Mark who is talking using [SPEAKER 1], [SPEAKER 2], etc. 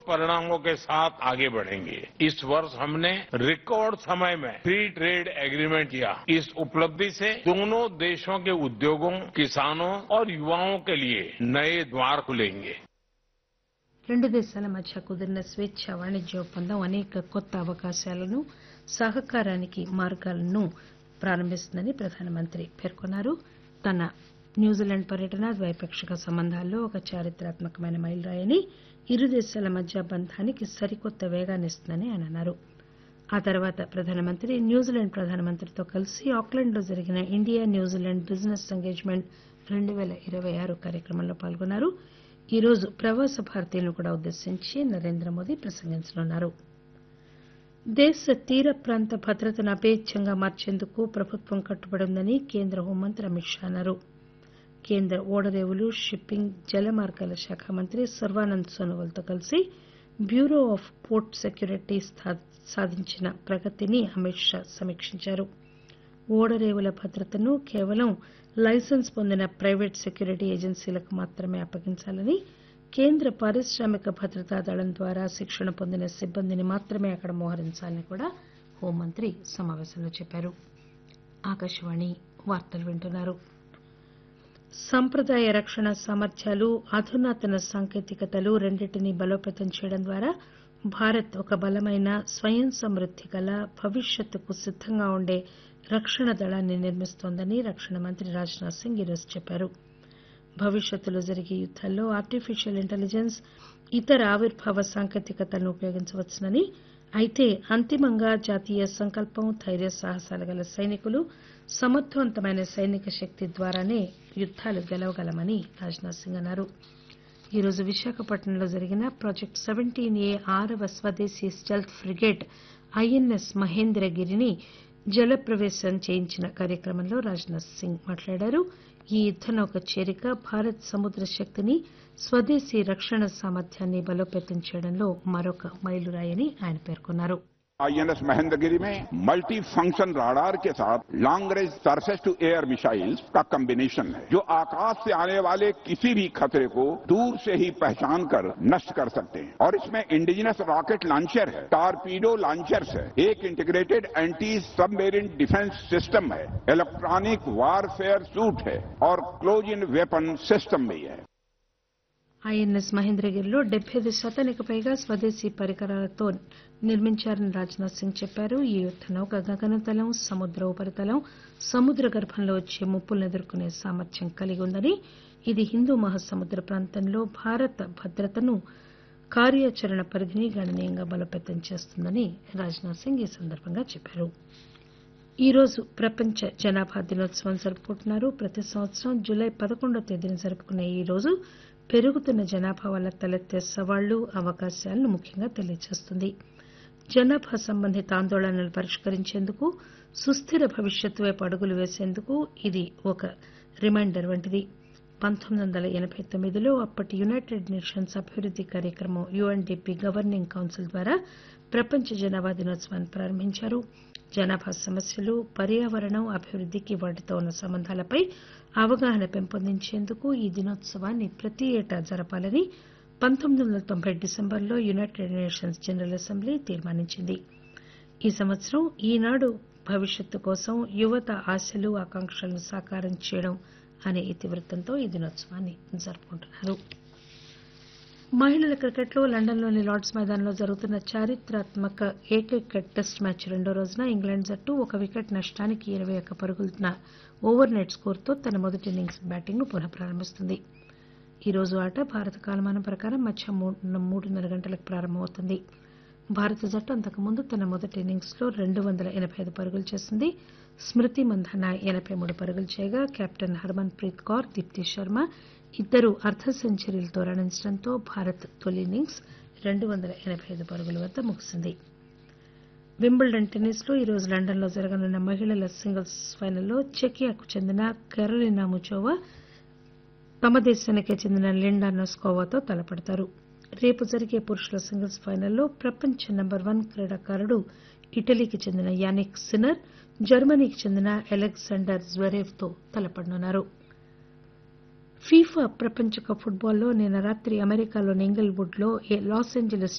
[SPEAKER 1] परिणामों के साथ आगे बढ़ेंगे इस वर्ष हमने रिकॉर्ड समय में फ्री ट्रेड एग्रीमेंट किया इस उपलब्धि से दोनों देशों के उद्योगों किसानों और युवाओं के लिए नए द्वार खुलेंगे
[SPEAKER 2] రెండు దేశాల మధ్య కుదిరిన స్వేచ్ఛ వాణిజ్య ఒప్పందం అనేక కొత్త అవకాశాలను సహకారానికి మార్గాలను ప్రారంభిస్తుందని ప్రధానమంత్రి పేర్కొన్నారు తన న్యూజిలాండ్ పర్యటన ద్వైపాక్షిక సంబంధాల్లో ఒక చారిత్రాత్మకమైన మైలురాయని ఇరు దేశాల మధ్య బంధానికి సరికొత్త వేగాన్నిస్తుందని ఆయన అన్నారు ఆ తర్వాత ప్రధానమంత్రి న్యూజిలాండ్ ప్రధానమంత్రితో కలిసి ఆక్లాండ్లో జరిగిన ఇండియా న్యూజిలాండ్ బిజినెస్ ఎంగేజ్మెంట్ రెండు పేల ఇరవై ఆరు కార్యక్రమంలో పాల్గొన్నారు ఈ రోజు ప్రవాస భారతీయులను కూడా ఉద్దేశించి నరేంద్ర మోదీ ప్రసంగించనున్నారు దేశ తీర ప్రాంత భద్రతను అపేచ్ఛంగా మార్చేందుకు ప్రభుత్వం కట్టుబడి ఉందని కేంద్ర హోంమంత్రి అమిత్ షా అన్నారు కేంద్ర ఓడరేవులు షిప్పింగ్ జలమార్గాల శాఖ మంత్రి సర్వానంద్ సోనోవాల్తో కలిసి బ్యూరో ఆఫ్ పోర్ట్ సెక్యూరిటీ సాధించిన ప్రగతిని అమిత్ షా సమీక్షించారు ఓడరేవుల భద్రతను కేవలం లైసెన్స్ పొందిన ప్రైవేట్ సెక్యూరిటీ ఏజెన్సీలకు మాత్రమే అప్పగించాలని కేంద్ర పారిశ్రామిక భద్రతా దళం ద్వారా శిక్షణ పొందిన సిబ్బందిని మాత్రమే అక్కడ మోహరించాలని కూడా హోంమంత్రి సమావేశంలో చెప్పారు ఆకాశవాణి వార్తలు వింటున్నారు సంప్రదాయ రక్షణ సామర్థ్యాలు అధునాతన సాంకేతికతలు రెండింటినీ బలోపేతం చేయడం ద్వారా భారత్ ఒక బలమైన స్వయం సమృద్ది గల భవిష్యత్తుకు సిద్దంగా ఉండే రక్షణ దళాన్ని నిర్మిస్తోందని రక్షణ మంత్రి రాజ్నాథ్ సింగ్ ఈరోజు చెప్పారు భవిష్యత్తులో జరిగే యుద్దాల్లో ఆర్టిఫిషియల్ ఇంటెలిజెన్స్ ఇతర ఆవిర్భావ సాంకేతికతలను ఉపయోగించవచ్చునని అయితే అంతిమంగా జాతీయ సంకల్పం ధైర్య సాహసాలు గల సైనికులు సమర్థవంతమైన సైనిక శక్తి ద్వారానే యుద్దాలు గెలవగలమని రాజ్నాథ్ సింగ్ అన్నారు ఈరోజు విశాఖపట్నంలో జరిగిన ప్రాజెక్ట్ సెవెంటీన్ ఏ ఆరవ స్వదేశీ స్టెల్త్ ఫ్రిగేట్ ఐఎన్ఎస్ మహేంద్రగిరిని జలప్రవేశం చేయించిన కార్యక్రమంలో రాజ్నాథ్ సింగ్ మాట్లాడారు ఈ యుద్దనౌక చేరిక భారత్ సముద్ర శక్తిని స్వదేశీ రక్షణ సామర్థ్యాన్ని బలోపేతం చేయడంలో మరొక మైలురాయని ఆయన పేర్కొన్నారు
[SPEAKER 3] आईएनएस महेंद्रगिरी में मल्टी फंक्शन राडार के साथ long range surface to air missiles का कॉम्बिनेशन है जो आकाश से आने वाले किसी भी खतरे को दूर से ही पहचान कर नष्ट कर सकते हैं और इसमें इंडिजिनस रॉकेट लॉन्चर है टारपीडो लॉन्चर्स है एक integrated anti submarine defence system है इलेक्ट्रॉनिक वारफेयर सूट है और क्लोज इन वेपन सिस्टम भी है
[SPEAKER 2] ఐఎన్ఎస్ మహేంద్రగిరిలో డెబ్బై ఐదు శాతానికి పైగా స్వదేశీ పరికరాలతో నిర్మించారని రాజ్నాథ్ సింగ్ చెప్పారు ఈ యుద్ద నౌక గగనతలం సముద్ర ఉపరితలం సముద్ర గర్భంలో వచ్చే ముప్పులను ఎదుర్కొనే సామర్థ్యం కలిగి ఉందని ఇది హిందూ మహాసముద్ర ప్రాంతంలో భారత భద్రతను కార్యాచరణ పరిధిని గణనీయంగా బలోపేతం చేస్తుందని రాజ్నాథ్ సింగ్ ఈ సందర్భంగా చెప్పారు ఈ రోజు ప్రపంచ జనాభా దినోత్సవం జరుపుకుంటున్నారు ప్రతి సంవత్సరం జూలై పదకొండో తేదీన జరుపుకునే ఈ రోజు పెరుగుతున్న జనాభా వల్ల తలెత్తే సవాళ్లు అవకాశాలను ముఖ్యంగా తెలియజేస్తుంది జనాభా సంబంధిత ఆందోళనలు పరిష్కరించేందుకు సుస్థిర భవిష్యత్తు వైపు అడుగులు వేసేందుకు ఇది ఒక రిమైండర్ వంటిది పంతొమ్మిది వందల ఎనబై తొమ్మిదిలో అప్పటి యునైటెడ్ నేషన్స్ అభివృద్ది కార్యక్రమం యుఎన్డిపి గవర్నింగ్ కౌన్సిల్ ద్వారా ప్రపంచ జనాభా దినోత్సవాన్ని ప్రారంభించారు జనాభా సమస్యలు పర్యావరణం అభివృద్దికి వాటితో ఉన్న సంబంధాలపై అవగాహన పెంపొందించేందుకు ఈ దినోత్సవాన్ని ప్రతి ఏటా జరపాలని పంతొమ్మిది వందల తొంభై డిసెంబర్లో యునైటెడ్ నేషన్స్ జనరల్ అసెంబ్లీ తీర్మానించింది ఈ సంవత్సరం ఈనాడు భవిష్యత్తు కోసం యువత ఆశలు ఆకాంక్షలను సాకారం చేయడం అనే ఇతివృత్తంతో ఈ దినోత్సవాన్ని జరుపుకుంటున్నారు మహిళల క్రికెట్లో లండన్లోని లార్డ్స్ మైదానంలో జరుగుతున్న చారిత్రాత్మక ఏకైక టెస్ట్ మ్యాచ్ రెండో రోజున ఇంగ్లాండ్ జట్టు ఒక వికెట్ నష్టానికి ఇరవై ఒక్క పరుగుల ఓవర్ నెట్ స్కోరుతో తన మొదటి ఇన్నింగ్స్ బ్యాటింగ్ ను పునః ప్రారంభిస్తుంది ఈ రోజు ఆట భారత కాలమానం ప్రకారం మధ్యాహ్నం మూడున్నర గంటలకు ప్రారంభమవుతుంది భారత జట్టు అంతకుముందు తన మొదటి ఇన్నింగ్స్ లో రెండు వందల ఎనబై ఐదు పరుగులు చేసింది స్మృతి మంధాన ఎనబై మూడు పరుగులు చేయగా కెప్టెన్ హర్మన్ ప్రీత్ కౌర్ దీప్తి శర్మ ఇద్దరు అర్ధ సెంచరీలతో రాణించడంతో భారత్ తొలి ఇన్నింగ్స్ రెండు వందల ఎనబై ఐదు పరుగుల వద్ద ముగిసింది వింబుల్డన్ టెన్నిస్ లో ఈరోజు లండన్ లో జరగనున్న మహిళల సింగిల్స్ ఫైనల్లో చెకియాకు చెందిన కెరోలినా ముచోవా తమ దేశానికే చెందిన లిండా నోస్కోవాతో తలపడతారు రేపు జరిగే పురుషుల సింగిల్స్ ఫైనల్లో ప్రపంచ నెంబర్ వన్ క్రీడాకారుడు ఇటలీకి చెందిన యానిక్ సిన్నర్ జర్మనీకి చెందిన అలెగ్జాండర్ జ్వరేవ్ తో తలపడనున్నారు ఫీఫా ప్రపంచ కప్ ఫుట్బాల్లో నిన్న రాత్రి అమెరికాలోని ఇంగిల్వుడ్ లో లాస్ ఏంజలీస్